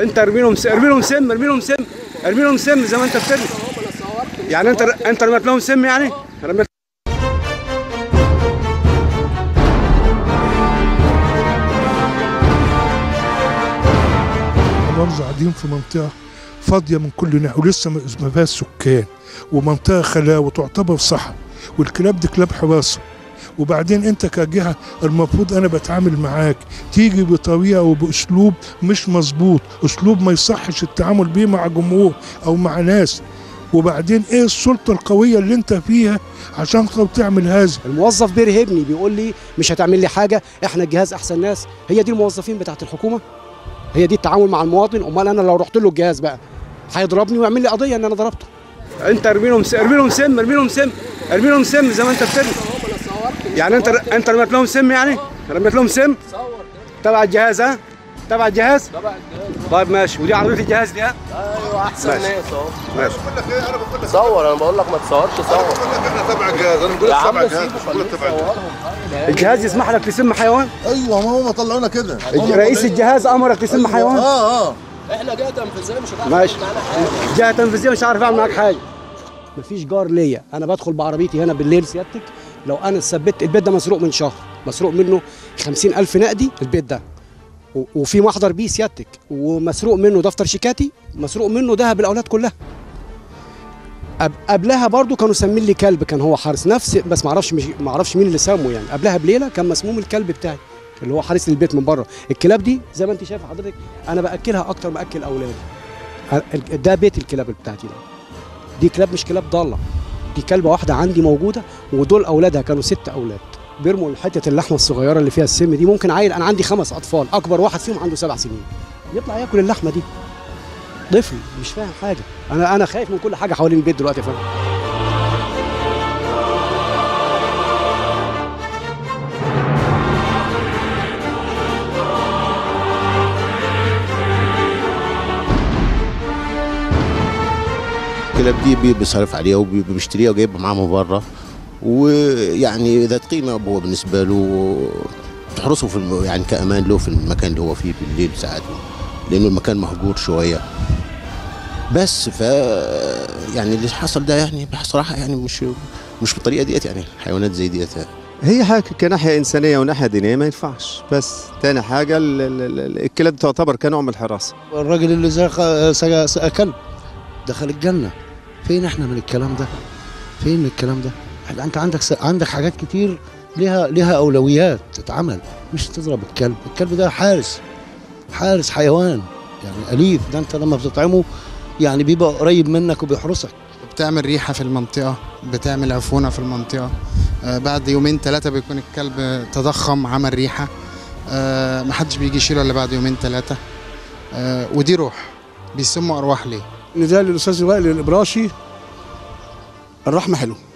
انت ارمي لهم س- ارمي لهم سم ارمي لهم سم ارمي لهم سم زي ما انت بترمي يعني انت انت رميت لهم سم يعني رميت برضه قاعدين في منطقة فاضية من كل ناحية ولسه ما ما فيهاش سكان ومنطقة خلاء وتعتبر صحراء والكلاب دي كلاب حراسة وبعدين انت كجهة المفروض انا بتعامل معاك تيجي بطريقة وباسلوب مش مظبوط اسلوب ما يصحش التعامل بيه مع جمهور او مع ناس وبعدين ايه السلطة القوية اللي انت فيها عشان خاطر تعمل هذا الموظف بيرهبني بيقول لي مش هتعمل لي حاجه احنا الجهاز احسن ناس هي دي الموظفين بتاعت الحكومه هي دي التعامل مع المواطن امال انا لو رحت له الجهاز بقى هيضربني ويعمل لي قضيه ان انا ضربته انت ارمي لهم س- ارمي لهم سم ارمي لهم سم ارمي لهم سم زي ما انت بترمي يعني انت انت رميت لهم سم يعني رميت لهم سم تبع الجهاز ها تبع الجهاز طيب ماشي ودي عربيه الجهاز دي ها ايوه احسن ماشي. ناس اهو ماشي صور انا بقول لك ما تصورش صور احنا تبع الجهاز انا بقول يا لك عم تبع الجهاز سيبه مش بقول خليه لك تبع الجهاز يصورهم الجهاز يسمح لك تسم حيوان ايوه ما هم طلعونا كده رئيس الجهاز امرك تسم حيوان اه اه احنا جهه تنفيذيه مش هتعرف ماشي تعمل معانا حاجه جهه تنفيذيه مش عارف اعمل معاك حاجه مفيش جار ليا انا بدخل بعربيتي هنا بالليل سيادتك لو انا ثبت البيت ده مسروق من شهر مسروق منه خمسين ألف نقدي البيت ده و- وفي محضر بيه سيادتك ومسروق منه دفتر شيكاتي مسروق منه ذهب الاولاد كلها قب- قبلها برضو كانوا سامين لي كلب كان هو حارس نفس بس معرفش مش معرفش مين اللي سامه يعني قبلها بليله كان مسموم الكلب بتاعي اللي هو حارس البيت من بره الكلاب دي زي ما انت شايف حضرتك انا باكلها اكتر ما اكل اولادي ال- ده بيت الكلاب بتاعتي ده دي كلاب مش كلاب ضاله دي كلبه واحده عندي موجوده ودول اولادها كانوا ست اولاد بيرموا حته اللحمه الصغيره اللي فيها السم دي ممكن عيل انا عندي خمس اطفال اكبر واحد فيهم عنده سبع سنين يطلع ياكل اللحمه دي طفل مش فاهم حاجه انا انا خايف من كل حاجه حوالين البيت دلوقتي يا فندم الكلاب دي بي- بيصرف عليها وبيشتريها وجايبها معاه من بره ويعني ذات قيمه هو بالنسبه له تحرسه في الم... يعني كامان له في المكان اللي هو فيه بالليل ساعات لانه المكان مهجور شويه بس ف يعني اللي حصل ده يعني بصراحه يعني مش مش بالطريقه ديت يعني حيوانات زي ديت هي حاجة كناحية إنسانية وناحية دينية ما ينفعش بس تاني حاجة ال- ال- ال- الكلاب تعتبر كنوع من الحراسة الراجل اللي زرق سقى سقى كلب دخل الجنة فين احنا من الكلام ده فين الكلام ده احنا انت عندك س... عندك حاجات كتير ليها ليها اولويات تتعمل مش تضرب الكلب الكلب ده حارس حارس حيوان يعني اليف ده انت لما بتطعمه يعني بيبقى قريب منك وبيحرسك بتعمل ريحة في المنطقة بتعمل عفونة في المنطقة آه بعد يومين ثلاثة بيكون الكلب تضخم عمل ريحة آه محدش بيجي يشيله إلا بعد يومين ثلاثة آه ودي روح بيسموا أرواح ليه نداء للاستاذ وائل الابراشي الرحمه حلو